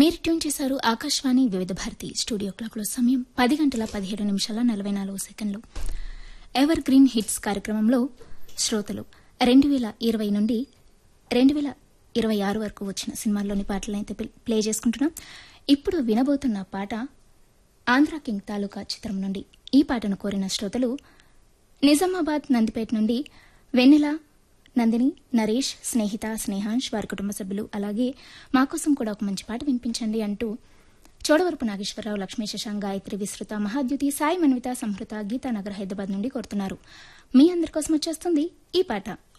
మీరు ట్యూన్ చేశారు ఆకాశవాణి వివిధ భారతి స్టూడియో క్లాక్లో సమయం పది గంటల పదిహేడు నిమిషాల నలభై నాలుగు సెకండ్లు ఎవర్ గ్రీన్ హిట్స్ కార్యక్రమంలో శ్రోతలు రెండు వేల ఇరవై నుండి రెండు వేల ఇరవై ఆరు వరకు వచ్చిన సినిమాల్లోని పాటలను అయితే ప్లే- ప్లే చేసుకుంటున్నాం ఇప్పుడు వినబోతున్న పాట ఆంధ్ర కింగ్ తాలూకా చిత్రం నుండి ఈ పాటను కోరిన శ్రోతలు నిజామాబాద్ నందిపేట నుండి వెన్నెల నందిని నరేష్ స్నేహిత స్నేహాంష్ వారి కుటుంబ సభ్యులు అలాగే మా కోసం కూడా ఒక మంచి పాట వినిపించండి అంటూ చోడవరపు నాగేశ్వరరావు లక్ష్మీ శశాంక్ గాయత్రి విస్తృత మహాద్యుతి సాయి మన్విత సంహృత గీతానగర్ హైదరాబాద్ నుండి కోరుతున్నారు మీ అందరి కోసం వచ్చేస్తుంది ఈ పాట